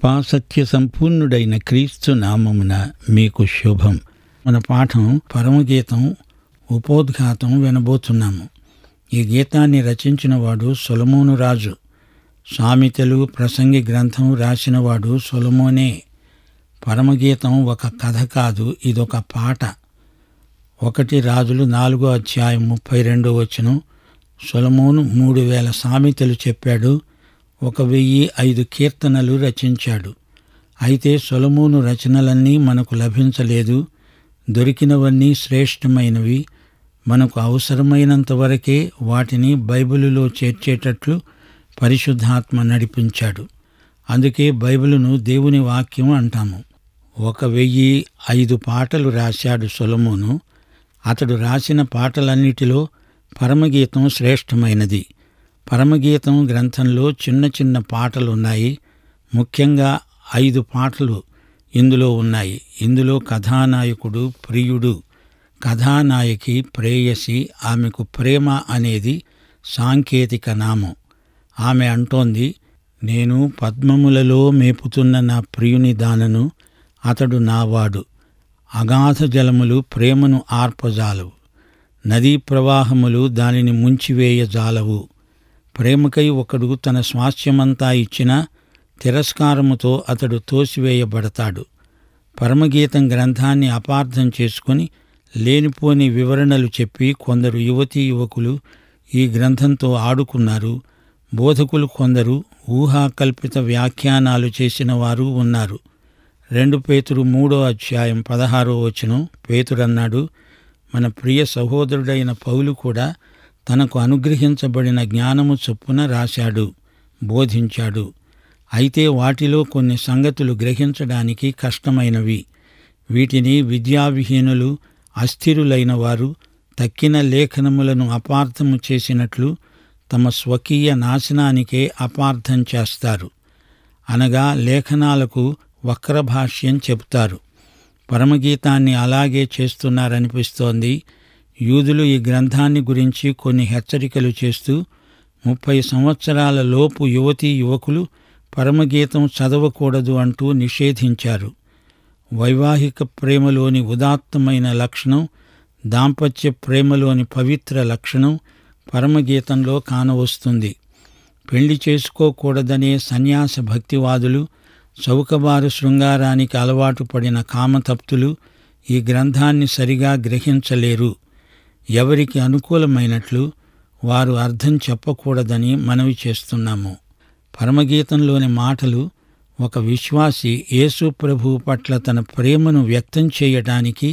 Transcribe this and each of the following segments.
కృపాసత్య సంపూర్ణుడైన క్రీస్తు నామమున మీకు శుభం మన పాఠం పరమగీతం ఉపోద్ఘాతం వినబోతున్నాము ఈ గీతాన్ని రచించిన వాడు సొలమోను రాజు సామెతలు ప్రసంగి గ్రంథం రాసినవాడు సొలమోనే పరమగీతం ఒక కథ కాదు ఇదొక పాట ఒకటి రాజులు నాలుగో అధ్యాయం ముప్పై రెండో వచనం సొలమోను మూడు వేల సామెతలు చెప్పాడు ఒక వెయ్యి ఐదు కీర్తనలు రచించాడు అయితే సొలమోను రచనలన్నీ మనకు లభించలేదు దొరికినవన్నీ శ్రేష్టమైనవి మనకు అవసరమైనంత వరకే వాటిని బైబిలులో చేర్చేటట్లు పరిశుద్ధాత్మ నడిపించాడు అందుకే బైబిలును దేవుని వాక్యం అంటాము ఒక వెయ్యి ఐదు పాటలు రాశాడు సొలమోను అతడు రాసిన పాటలన్నిటిలో పరమగీతం శ్రేష్టమైనది పరమగీతం గ్రంథంలో చిన్న చిన్న పాటలున్నాయి ముఖ్యంగా ఐదు పాటలు ఇందులో ఉన్నాయి ఇందులో కథానాయకుడు ప్రియుడు కథానాయకి ప్రేయసి ఆమెకు ప్రేమ అనేది సాంకేతిక నామం ఆమె అంటోంది నేను పద్మములలో మేపుతున్న నా ప్రియుని దానను అతడు నావాడు అగాధ జలములు ప్రేమను ఆర్పజాలవు నదీ ప్రవాహములు దానిని ముంచివేయజాలవు ప్రేమకై ఒకడు తన స్వాస్థ్యమంతా ఇచ్చినా తిరస్కారముతో అతడు తోసివేయబడతాడు పరమగీతం గ్రంథాన్ని అపార్థం చేసుకుని లేనిపోని వివరణలు చెప్పి కొందరు యువతీ యువకులు ఈ గ్రంథంతో ఆడుకున్నారు బోధకులు కొందరు ఊహాకల్పిత వ్యాఖ్యానాలు చేసిన వారు ఉన్నారు రెండు పేతురు మూడో అధ్యాయం పదహారో వచనం పేతురన్నాడు మన ప్రియ సహోదరుడైన పౌలు కూడా తనకు అనుగ్రహించబడిన జ్ఞానము చొప్పున రాశాడు బోధించాడు అయితే వాటిలో కొన్ని సంగతులు గ్రహించడానికి కష్టమైనవి వీటిని విద్యావిహీనులు అస్థిరులైన వారు తక్కిన లేఖనములను అపార్థము చేసినట్లు తమ స్వకీయ నాశనానికే అపార్థం చేస్తారు అనగా లేఖనాలకు వక్రభాష్యం చెబుతారు పరమగీతాన్ని అలాగే చేస్తున్నారనిపిస్తోంది యూదులు ఈ గ్రంథాన్ని గురించి కొన్ని హెచ్చరికలు చేస్తూ ముప్పై సంవత్సరాల లోపు యువతీ యువకులు పరమగీతం చదవకూడదు అంటూ నిషేధించారు వైవాహిక ప్రేమలోని ఉదాత్తమైన లక్షణం దాంపత్య ప్రేమలోని పవిత్ర లక్షణం పరమగీతంలో కానవస్తుంది పెళ్లి చేసుకోకూడదనే సన్యాస భక్తివాదులు చౌకబారు శృంగారానికి అలవాటు పడిన కామతప్తులు ఈ గ్రంథాన్ని సరిగా గ్రహించలేరు ఎవరికి అనుకూలమైనట్లు వారు అర్థం చెప్పకూడదని మనవి చేస్తున్నాము పరమగీతంలోని మాటలు ఒక విశ్వాసి యేసు ప్రభువు పట్ల తన ప్రేమను వ్యక్తం చేయటానికి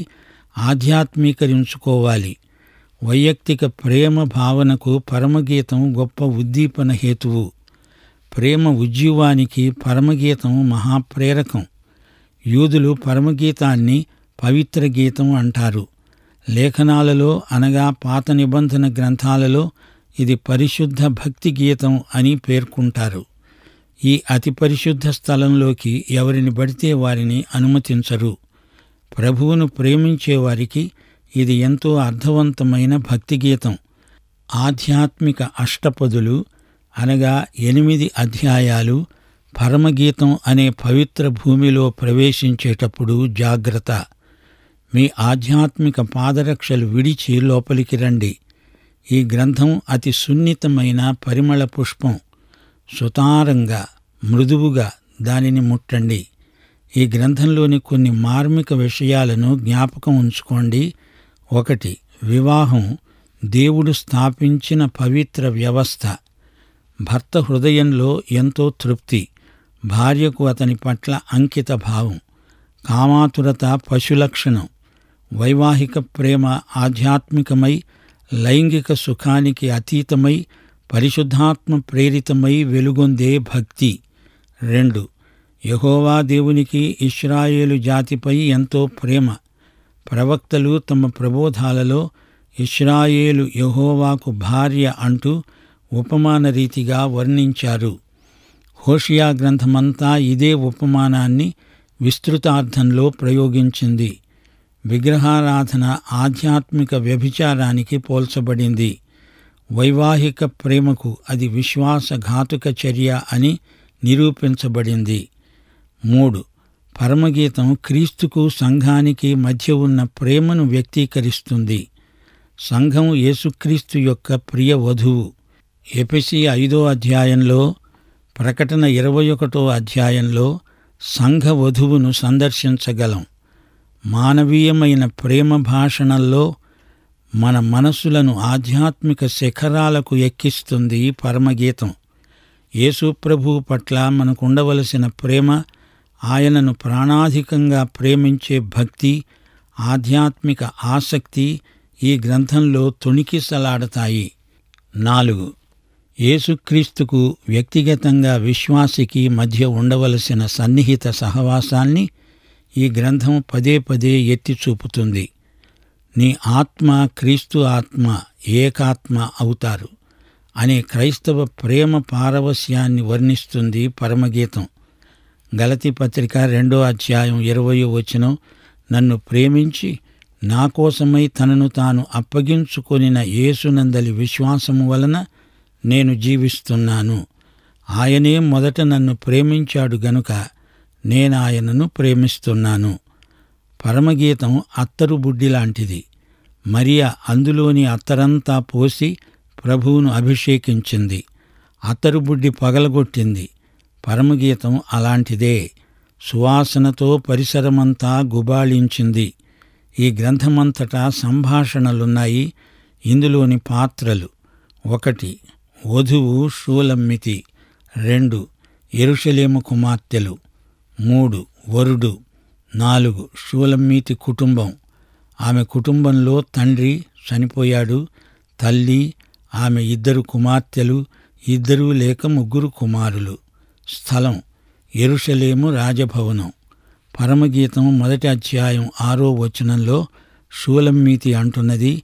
ఆధ్యాత్మీకరించుకోవాలి వైయక్తిక ప్రేమ భావనకు పరమగీతం గొప్ప ఉద్దీపన హేతువు ప్రేమ ఉజ్జీవానికి పరమగీతం మహాప్రేరకం యూదులు పరమగీతాన్ని పవిత్ర గీతం అంటారు లేఖనాలలో అనగా పాత నిబంధన గ్రంథాలలో ఇది పరిశుద్ధ భక్తి గీతం అని పేర్కొంటారు ఈ అతి పరిశుద్ధ స్థలంలోకి ఎవరిని పడితే వారిని అనుమతించరు ప్రభువును ప్రేమించే వారికి ఇది ఎంతో అర్థవంతమైన భక్తి గీతం ఆధ్యాత్మిక అష్టపదులు అనగా ఎనిమిది అధ్యాయాలు పరమగీతం అనే పవిత్ర భూమిలో ప్రవేశించేటప్పుడు జాగ్రత్త మీ ఆధ్యాత్మిక పాదరక్షలు విడిచి లోపలికి రండి ఈ గ్రంథం అతి సున్నితమైన పరిమళ పుష్పం సుతారంగా మృదువుగా దానిని ముట్టండి ఈ గ్రంథంలోని కొన్ని మార్మిక విషయాలను జ్ఞాపకం ఉంచుకోండి ఒకటి వివాహం దేవుడు స్థాపించిన పవిత్ర వ్యవస్థ భర్త హృదయంలో ఎంతో తృప్తి భార్యకు అతని పట్ల అంకిత భావం కామాతురత పశులక్షణం వైవాహిక ప్రేమ ఆధ్యాత్మికమై లైంగిక సుఖానికి అతీతమై పరిశుద్ధాత్మ ప్రేరితమై వెలుగొందే భక్తి రెండు యహోవా దేవునికి ఇస్రాయేలు జాతిపై ఎంతో ప్రేమ ప్రవక్తలు తమ ప్రబోధాలలో ఇస్రాయేలు యహోవాకు భార్య అంటూ ఉపమాన రీతిగా వర్ణించారు హోషియా గ్రంథమంతా ఇదే ఉపమానాన్ని విస్తృతార్థంలో ప్రయోగించింది విగ్రహారాధన ఆధ్యాత్మిక వ్యభిచారానికి పోల్చబడింది వైవాహిక ప్రేమకు అది విశ్వాసఘాతుక చర్య అని నిరూపించబడింది మూడు పరమగీతం క్రీస్తుకు సంఘానికి మధ్య ఉన్న ప్రేమను వ్యక్తీకరిస్తుంది సంఘం యేసుక్రీస్తు యొక్క ప్రియ వధువు ఎపిసి ఐదో అధ్యాయంలో ప్రకటన ఇరవై ఒకటో అధ్యాయంలో సంఘ వధువును సందర్శించగలం మానవీయమైన ప్రేమ భాషణల్లో మన మనస్సులను ఆధ్యాత్మిక శిఖరాలకు ఎక్కిస్తుంది పరమగీతం యేసు ప్రభువు పట్ల మనకుండవలసిన ప్రేమ ఆయనను ప్రాణాధికంగా ప్రేమించే భక్తి ఆధ్యాత్మిక ఆసక్తి ఈ గ్రంథంలో తొణికిసలాడతాయి నాలుగు యేసుక్రీస్తుకు వ్యక్తిగతంగా విశ్వాసికి మధ్య ఉండవలసిన సన్నిహిత సహవాసాన్ని ఈ గ్రంథం పదే పదే ఎత్తి చూపుతుంది నీ ఆత్మ క్రీస్తు ఆత్మ ఏకాత్మ అవుతారు అనే క్రైస్తవ ప్రేమ పారవస్యాన్ని వర్ణిస్తుంది పరమగీతం గలతి పత్రిక రెండో అధ్యాయం ఇరవయో వచనం నన్ను ప్రేమించి నా కోసమై తనను తాను అప్పగించుకొనిన యేసునందలి విశ్వాసము వలన నేను జీవిస్తున్నాను ఆయనే మొదట నన్ను ప్రేమించాడు గనుక నేను ఆయనను ప్రేమిస్తున్నాను పరమగీతం అత్తరు బుడ్డి లాంటిది మరియా అందులోని అత్తరంతా పోసి ప్రభువును అభిషేకించింది అత్తరు బుడ్డి పగలగొట్టింది పరమగీతం అలాంటిదే సువాసనతో పరిసరమంతా గుబాళించింది ఈ గ్రంథమంతటా సంభాషణలున్నాయి ఇందులోని పాత్రలు ఒకటి వధువు షూలమ్మితి రెండు ఎరుషలేము కుమార్తెలు మూడు వరుడు నాలుగు షూలమ్మీతి కుటుంబం ఆమె కుటుంబంలో తండ్రి చనిపోయాడు తల్లి ఆమె ఇద్దరు కుమార్తెలు ఇద్దరు లేక ముగ్గురు కుమారులు స్థలం ఎరుషలేము రాజభవనం పరమగీతం మొదటి అధ్యాయం ఆరో వచనంలో షూలమ్మీతి అంటున్నది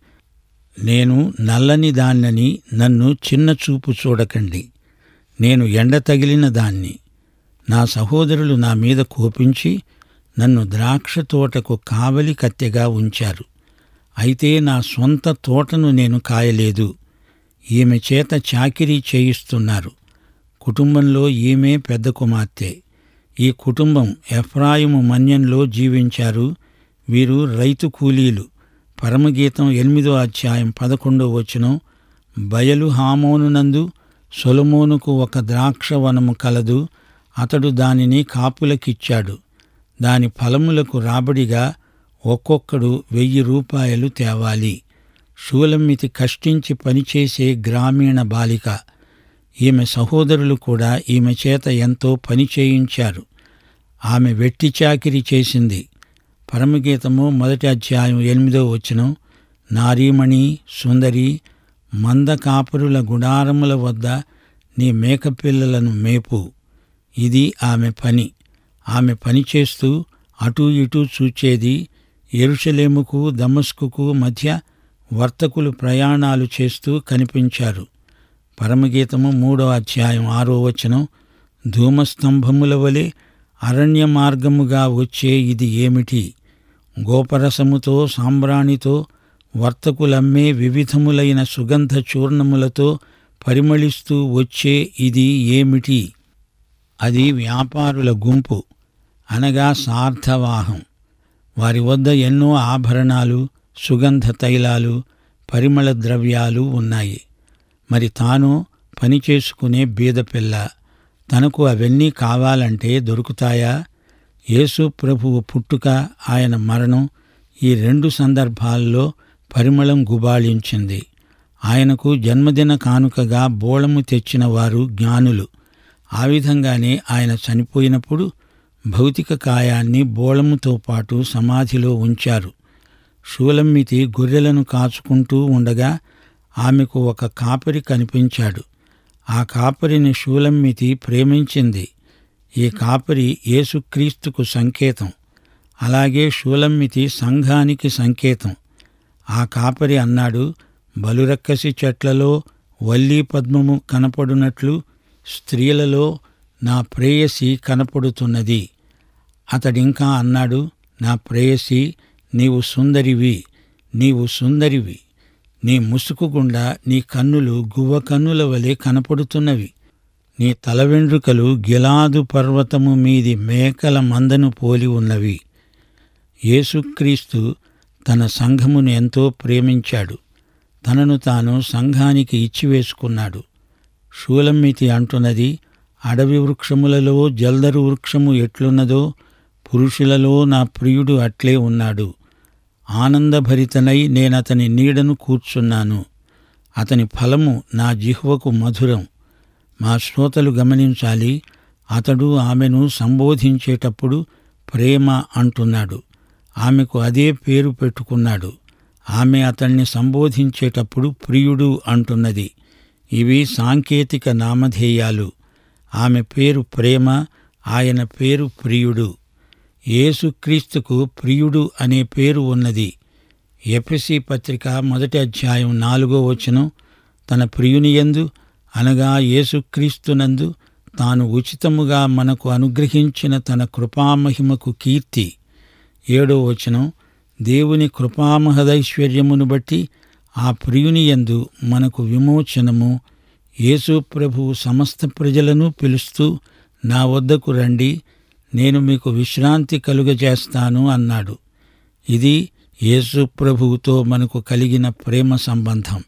నేను నల్లని దాన్నని నన్ను చిన్న చూపు చూడకండి నేను ఎండ తగిలిన దాన్ని నా సహోదరులు నా మీద కోపించి నన్ను ద్రాక్ష తోటకు కావలి కత్తెగా ఉంచారు అయితే నా సొంత తోటను నేను కాయలేదు ఈమె చేత చాకిరీ చేయిస్తున్నారు కుటుంబంలో ఈమె పెద్ద కుమార్తె ఈ కుటుంబం ఎఫ్రాయిము మన్యంలో జీవించారు వీరు రైతు కూలీలు పరమగీతం ఎనిమిదో అధ్యాయం పదకొండో వచనం బయలు హామోనునందు సొలమోనుకు ఒక ద్రాక్షవనము కలదు అతడు దానిని కాపులకిచ్చాడు దాని ఫలములకు రాబడిగా ఒక్కొక్కడు వెయ్యి రూపాయలు తేవాలి షూలమ్మితి కష్టించి పనిచేసే గ్రామీణ బాలిక ఈమె సహోదరులు కూడా ఈమె చేత ఎంతో పని చేయించారు ఆమె వెట్టి చాకిరి చేసింది పరమగీతము మొదటి అధ్యాయం ఎనిమిదో వచనం నారీమణి సుందరి మంద కాపరుల గుడారముల వద్ద నీ మేకపిల్లలను మేపు ఇది ఆమె పని ఆమె పని చేస్తూ అటూ ఇటూ చూచేది ఎరుషలేముకు దమస్కుకు మధ్య వర్తకులు ప్రయాణాలు చేస్తూ కనిపించారు పరమగీతము మూడో అధ్యాయం ఆరో వచనం ధూమస్తంభముల వలె అరణ్య మార్గముగా వచ్చే ఇది ఏమిటి గోపరసముతో సాంబ్రాణితో వర్తకులమ్మే వివిధములైన సుగంధ చూర్ణములతో పరిమళిస్తూ వచ్చే ఇది ఏమిటి అది వ్యాపారుల గుంపు అనగా సార్థవాహం వారి వద్ద ఎన్నో ఆభరణాలు సుగంధ తైలాలు పరిమళ ద్రవ్యాలు ఉన్నాయి మరి తాను పని చేసుకునే బీదపిల్ల తనకు అవన్నీ కావాలంటే దొరుకుతాయా యేసు ప్రభువు పుట్టుక ఆయన మరణం ఈ రెండు సందర్భాల్లో పరిమళం గుబాళించింది ఆయనకు జన్మదిన కానుకగా బోళము తెచ్చిన వారు జ్ఞానులు ఆ విధంగానే ఆయన చనిపోయినప్పుడు భౌతిక కాయాన్ని బోళముతో పాటు సమాధిలో ఉంచారు షూలమ్మితి గొర్రెలను కాచుకుంటూ ఉండగా ఆమెకు ఒక కాపరి కనిపించాడు ఆ కాపరిని షూలమ్మితి ప్రేమించింది ఈ కాపరి యేసుక్రీస్తుకు సంకేతం అలాగే షూలమ్మితి సంఘానికి సంకేతం ఆ కాపరి అన్నాడు బలురక్కసి చెట్లలో వల్లీ పద్మము కనపడునట్లు స్త్రీలలో నా ప్రేయసి కనపడుతున్నది అతడింకా అన్నాడు నా ప్రేయసి నీవు సుందరివి నీవు సుందరివి నీ ముసుకు గుండా నీ కన్నులు గువ్వ కన్నుల వలె కనపడుతున్నవి నీ తల వెండ్రుకలు గిలాదు పర్వతము మీది మేకల మందను పోలి ఉన్నవి యేసుక్రీస్తు తన సంఘమును ఎంతో ప్రేమించాడు తనను తాను సంఘానికి ఇచ్చివేసుకున్నాడు షూలమ్మితి అంటున్నది అడవి వృక్షములలో జల్దరు వృక్షము ఎట్లున్నదో పురుషులలో నా ప్రియుడు అట్లే ఉన్నాడు ఆనందభరితనై నేనతని నీడను కూర్చున్నాను అతని ఫలము నా జిహ్వకు మధురం మా శ్రోతలు గమనించాలి అతడు ఆమెను సంబోధించేటప్పుడు ప్రేమ అంటున్నాడు ఆమెకు అదే పేరు పెట్టుకున్నాడు ఆమె అతన్ని సంబోధించేటప్పుడు ప్రియుడు అంటున్నది ఇవి సాంకేతిక నామధేయాలు ఆమె పేరు ప్రేమ ఆయన పేరు ప్రియుడు యేసుక్రీస్తుకు ప్రియుడు అనే పేరు ఉన్నది ఎఫెసి పత్రిక మొదటి అధ్యాయం నాలుగో వచనం తన ప్రియునియందు అనగా యేసుక్రీస్తునందు తాను ఉచితముగా మనకు అనుగ్రహించిన తన కృపామహిమకు కీర్తి ఏడో వచనం దేవుని కృపామహదైశ్వర్యమును బట్టి ఆ ప్రియునియందు మనకు విమోచనము యేసు ప్రభువు సమస్త ప్రజలను పిలుస్తూ నా వద్దకు రండి నేను మీకు విశ్రాంతి కలుగజేస్తాను అన్నాడు ఇది యేసు ప్రభువుతో మనకు కలిగిన ప్రేమ సంబంధం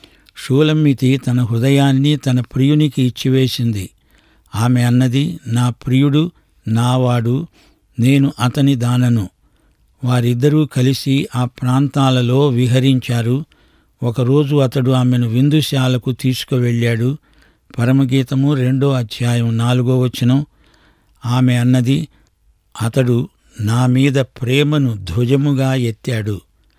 షూలమ్మితి తన హృదయాన్ని తన ప్రియునికి ఇచ్చివేసింది ఆమె అన్నది నా ప్రియుడు నావాడు నేను అతని దానను వారిద్దరూ కలిసి ఆ ప్రాంతాలలో విహరించారు ఒకరోజు అతడు ఆమెను విందుశాలకు తీసుకువెళ్ళాడు పరమగీతము రెండో అధ్యాయం నాలుగో వచనం ఆమె అన్నది అతడు నా మీద ప్రేమను ధ్వజముగా ఎత్తాడు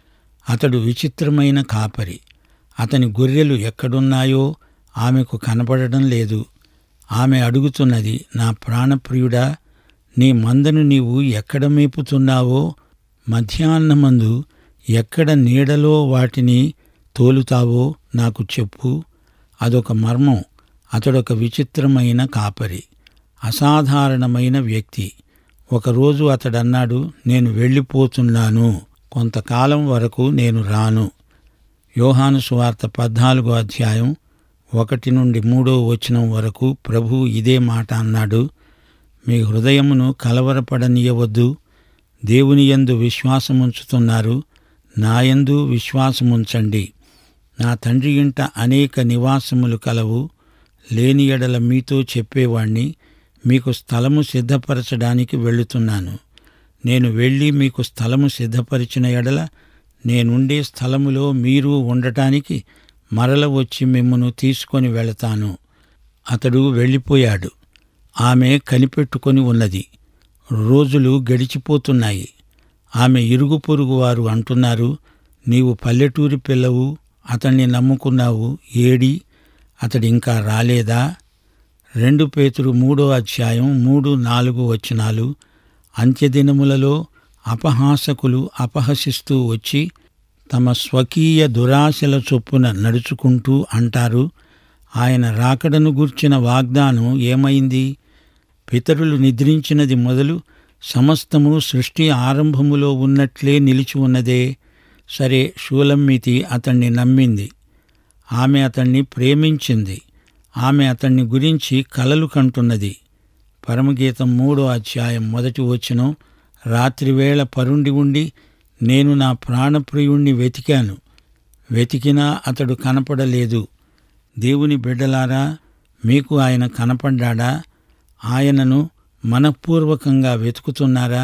అతడు విచిత్రమైన కాపరి అతని గొర్రెలు ఎక్కడున్నాయో ఆమెకు కనపడడం లేదు ఆమె అడుగుతున్నది నా ప్రాణప్రియుడా నీ మందను నీవు ఎక్కడ మేపుతున్నావో మధ్యాహ్నమందు ఎక్కడ నీడలో వాటిని తోలుతావో నాకు చెప్పు అదొక మర్మం అతడొక విచిత్రమైన కాపరి అసాధారణమైన వ్యక్తి ఒకరోజు అతడన్నాడు నేను వెళ్ళిపోతున్నాను కొంతకాలం వరకు నేను రాను యోహాను సువార్త పద్నాలుగో అధ్యాయం ఒకటి నుండి మూడో వచనం వరకు ప్రభు ఇదే మాట అన్నాడు మీ హృదయమును కలవరపడనీయవద్దు దేవుని యందు విశ్వాసముంచుతున్నారు నాయందు విశ్వాసముంచండి నా తండ్రి ఇంట అనేక నివాసములు కలవు లేని ఎడల మీతో చెప్పేవాణ్ణి మీకు స్థలము సిద్ధపరచడానికి వెళుతున్నాను నేను వెళ్ళి మీకు స్థలము సిద్ధపరిచిన ఎడల నేనుండే స్థలములో మీరు ఉండటానికి మరల వచ్చి మిమ్మను తీసుకొని వెళతాను అతడు వెళ్ళిపోయాడు ఆమె కనిపెట్టుకొని ఉన్నది రోజులు గడిచిపోతున్నాయి ఆమె ఇరుగు పొరుగు వారు అంటున్నారు నీవు పల్లెటూరి పిల్లవు అతన్ని నమ్ముకున్నావు ఏడి అతడి ఇంకా రాలేదా రెండు పేతురు మూడో అధ్యాయం మూడు నాలుగు వచనాలు అంత్యదినములలో అపహాసకులు అపహసిస్తూ వచ్చి తమ స్వకీయ దురాశల చొప్పున నడుచుకుంటూ అంటారు ఆయన రాకడను గూర్చిన వాగ్దానం ఏమైంది పితరులు నిద్రించినది మొదలు సమస్తము సృష్టి ఆరంభములో ఉన్నట్లే నిలిచి ఉన్నదే సరే షూలమ్మితి అతన్ని నమ్మింది ఆమె అతన్ని ప్రేమించింది ఆమె అతన్ని గురించి కలలు కంటున్నది పరమగీతం మూడో అధ్యాయం మొదటి వచనం రాత్రివేళ పరుండి ఉండి నేను నా ప్రాణప్రియుణ్ణి వెతికాను వెతికినా అతడు కనపడలేదు దేవుని బిడ్డలారా మీకు ఆయన కనపడ్డాడా ఆయనను మనఃపూర్వకంగా వెతుకుతున్నారా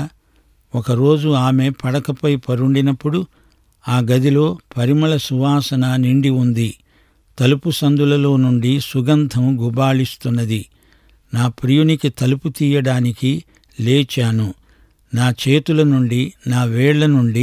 ఒకరోజు ఆమె పడకపై పరుండినప్పుడు ఆ గదిలో పరిమళ సువాసన నిండి ఉంది తలుపు సందులలో నుండి సుగంధం గుబాళిస్తున్నది నా ప్రియునికి తలుపు తీయడానికి లేచాను నా చేతుల నుండి నా వేళ్ల నుండి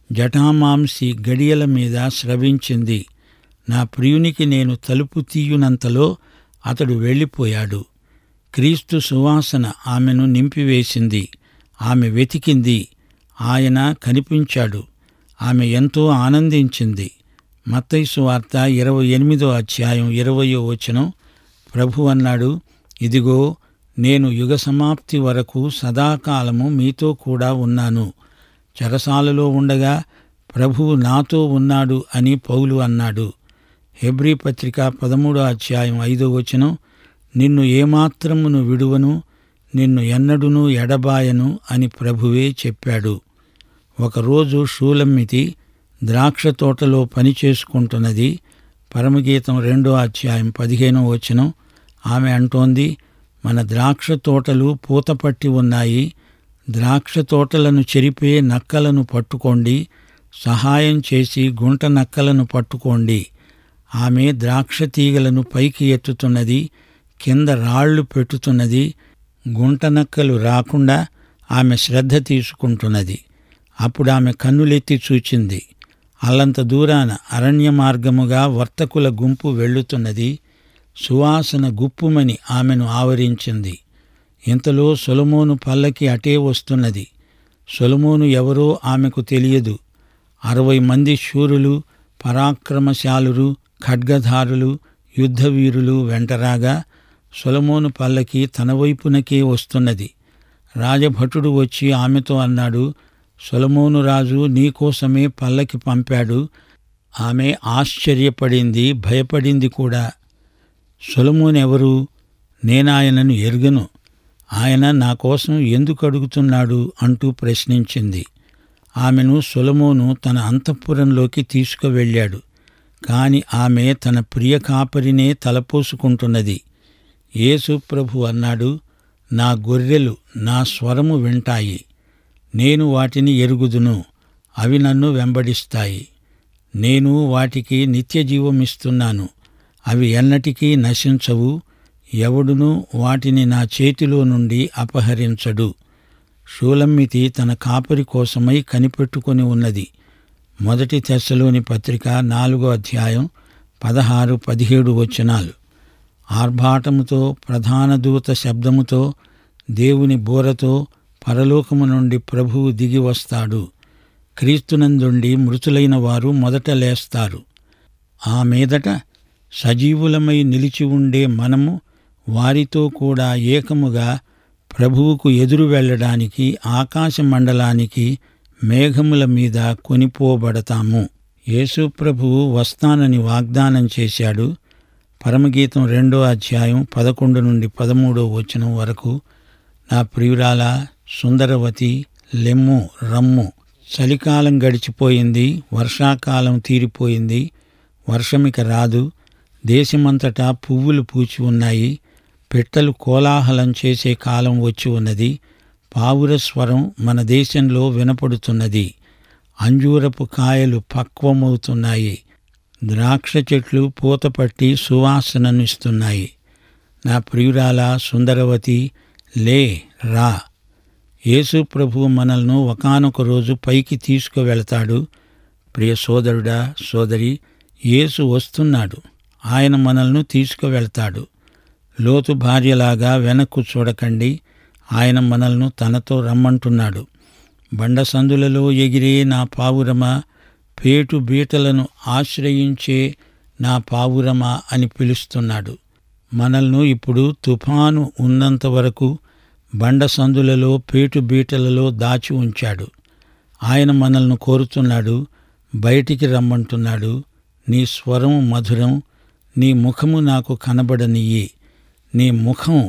జటామాంసి గడియల మీద స్రవించింది నా ప్రియునికి నేను తలుపు తీయునంతలో అతడు వెళ్ళిపోయాడు క్రీస్తు సువాసన ఆమెను నింపివేసింది ఆమె వెతికింది ఆయన కనిపించాడు ఆమె ఎంతో ఆనందించింది మత్తైసు వార్త ఇరవై ఎనిమిదో అధ్యాయం ఇరవయో వచనం ప్రభు అన్నాడు ఇదిగో నేను యుగ సమాప్తి వరకు సదాకాలము మీతో కూడా ఉన్నాను చెరసాలలో ఉండగా ప్రభువు నాతో ఉన్నాడు అని పౌలు అన్నాడు హెబ్రీ పత్రిక పదమూడో అధ్యాయం ఐదో వచనం నిన్ను ఏమాత్రమును విడువను నిన్ను ఎన్నడునూ ఎడబాయను అని ప్రభువే చెప్పాడు ఒకరోజు షూలమ్మితి ద్రాక్ష తోటలో పని చేసుకుంటున్నది పరమగీతం రెండో అధ్యాయం పదిహేనో వచనం ఆమె అంటోంది మన ద్రాక్ష తోటలు పూతపట్టి ఉన్నాయి ద్రాక్ష తోటలను చెరిపే నక్కలను పట్టుకోండి సహాయం చేసి గుంట నక్కలను పట్టుకోండి ఆమె ద్రాక్ష తీగలను పైకి ఎత్తుతున్నది కింద రాళ్లు పెట్టుతున్నది గుంట నక్కలు రాకుండా ఆమె శ్రద్ధ తీసుకుంటున్నది అప్పుడు ఆమె కన్నులెత్తి చూచింది అల్లంత దూరాన అరణ్య మార్గముగా వర్తకుల గుంపు వెళ్ళుతున్నది సువాసన గుప్పుమని ఆమెను ఆవరించింది ఇంతలో సొలమోను పల్లకి అటే వస్తున్నది సొలమోను ఎవరో ఆమెకు తెలియదు అరవై మంది శూరులు పరాక్రమశాలురు ఖడ్గధారులు యుద్ధవీరులు వెంటరాగా సొలమోను పల్లకి తన వైపునకే వస్తున్నది రాజభటుడు వచ్చి ఆమెతో అన్నాడు సొలమోను రాజు నీకోసమే పల్లకి పంపాడు ఆమె ఆశ్చర్యపడింది భయపడింది కూడా సొలమోనెవరు నేనాయనను ఎరుగను ఆయన నా కోసం ఎందుకు అడుగుతున్నాడు అంటూ ప్రశ్నించింది ఆమెను సొలమోను తన అంతఃపురంలోకి తీసుకువెళ్ళాడు కాని ఆమె తన ప్రియ కాపరినే తలపోసుకుంటున్నది యేసు ప్రభు అన్నాడు నా గొర్రెలు నా స్వరము వింటాయి నేను వాటిని ఎరుగుదును అవి నన్ను వెంబడిస్తాయి నేను వాటికి నిత్య జీవమిస్తున్నాను అవి ఎన్నటికీ నశించవు ఎవడునూ వాటిని నా చేతిలో నుండి అపహరించడు షూలమ్మితి తన కాపరి కోసమై కనిపెట్టుకొని ఉన్నది మొదటి తెశలోని పత్రిక నాలుగో అధ్యాయం పదహారు పదిహేడు వచనాలు ఆర్భాటముతో ప్రధాన దూత శబ్దముతో దేవుని బోరతో పరలోకము నుండి ప్రభువు దిగి వస్తాడు క్రీస్తునందుండి మృతులైన వారు మొదట లేస్తారు ఆ మీదట సజీవులమై నిలిచి ఉండే మనము వారితో కూడా ఏకముగా ప్రభువుకు ఎదురు వెళ్ళడానికి ఆకాశ మండలానికి మేఘముల మీద కొనిపోబడతాము యేసు ప్రభువు వస్తానని వాగ్దానం చేశాడు పరమగీతం రెండో అధ్యాయం పదకొండు నుండి పదమూడో వచనం వరకు నా ప్రియురాల సుందరవతి లెమ్ము రమ్ము చలికాలం గడిచిపోయింది వర్షాకాలం తీరిపోయింది వర్షమిక రాదు దేశమంతటా పువ్వులు పూచి ఉన్నాయి పెట్టలు కోలాహలం చేసే కాలం వచ్చి ఉన్నది పావుర స్వరం మన దేశంలో వినపడుతున్నది అంజూరపు కాయలు పక్వమవుతున్నాయి ద్రాక్ష చెట్లు పూతపట్టి సువాసననిస్తున్నాయి నా ప్రియురాల సుందరవతి లే రా యేసు ప్రభు మనల్ని ఒకానొక రోజు పైకి తీసుకువెళతాడు ప్రియ సోదరుడా సోదరి యేసు వస్తున్నాడు ఆయన మనల్ని తీసుకువెళ్తాడు లోతు భార్యలాగా వెనక్కు చూడకండి ఆయన మనల్ని తనతో రమ్మంటున్నాడు బండసందులలో ఎగిరే నా పావురమా పేటు బీటలను ఆశ్రయించే నా పావురమా అని పిలుస్తున్నాడు మనల్ని ఇప్పుడు తుఫాను ఉన్నంత వరకు బండసందులలో పేటు బీటలలో దాచి ఉంచాడు ఆయన మనల్ని కోరుతున్నాడు బయటికి రమ్మంటున్నాడు నీ స్వరం మధురం నీ ముఖము నాకు కనబడనియ్యి నీ ముఖం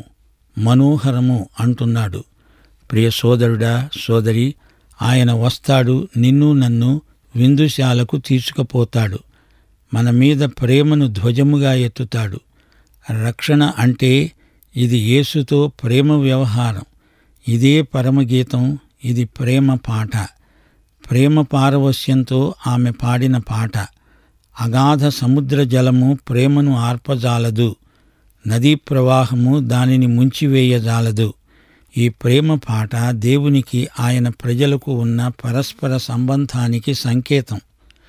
మనోహరము అంటున్నాడు ప్రియ సోదరుడా సోదరి ఆయన వస్తాడు నిన్ను నన్ను విందుశాలకు తీసుకుపోతాడు మన మీద ప్రేమను ధ్వజముగా ఎత్తుతాడు రక్షణ అంటే ఇది యేసుతో ప్రేమ వ్యవహారం ఇదే పరమగీతం ఇది ప్రేమ పాట ప్రేమ పారవస్యంతో ఆమె పాడిన పాట అగాధ సముద్ర జలము ప్రేమను ఆర్పజాలదు నదీ ప్రవాహము దానిని ముంచివేయజాలదు ఈ ప్రేమ పాట దేవునికి ఆయన ప్రజలకు ఉన్న పరస్పర సంబంధానికి సంకేతం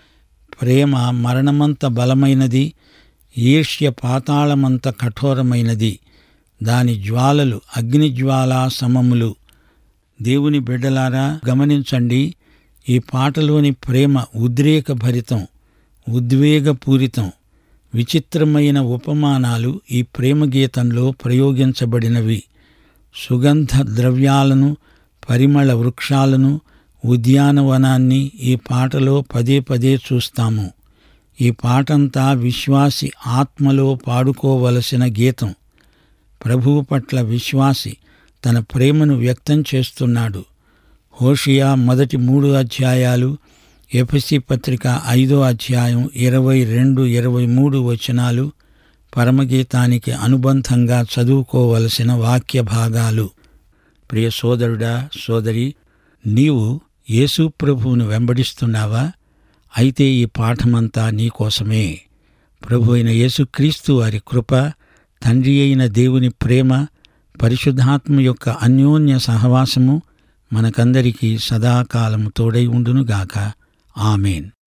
ప్రేమ మరణమంత బలమైనది ఈర్ష్య పాతాళమంత కఠోరమైనది దాని జ్వాలలు అగ్నిజ్వాలా సమములు దేవుని బిడ్డలారా గమనించండి ఈ పాటలోని ప్రేమ ఉద్రేకభరితం ఉద్వేగపూరితం విచిత్రమైన ఉపమానాలు ఈ ప్రేమ గీతంలో ప్రయోగించబడినవి సుగంధ ద్రవ్యాలను పరిమళ వృక్షాలను ఉద్యానవనాన్ని ఈ పాటలో పదే పదే చూస్తాము ఈ పాటంతా విశ్వాసి ఆత్మలో పాడుకోవలసిన గీతం ప్రభువు పట్ల విశ్వాసి తన ప్రేమను వ్యక్తం చేస్తున్నాడు హోషియా మొదటి మూడు అధ్యాయాలు ఎఫసి పత్రిక ఐదో అధ్యాయం ఇరవై రెండు ఇరవై మూడు వచనాలు పరమగీతానికి అనుబంధంగా చదువుకోవలసిన వాక్య భాగాలు ప్రియ సోదరుడా సోదరి నీవు యేసు ప్రభువును వెంబడిస్తున్నావా అయితే ఈ పాఠమంతా నీకోసమే ప్రభు అయిన యేసుక్రీస్తు వారి కృప తండ్రి అయిన దేవుని ప్రేమ పరిశుద్ధాత్మ యొక్క అన్యోన్య సహవాసము మనకందరికీ సదాకాలము తోడై ఉండునుగాక ఆమెన్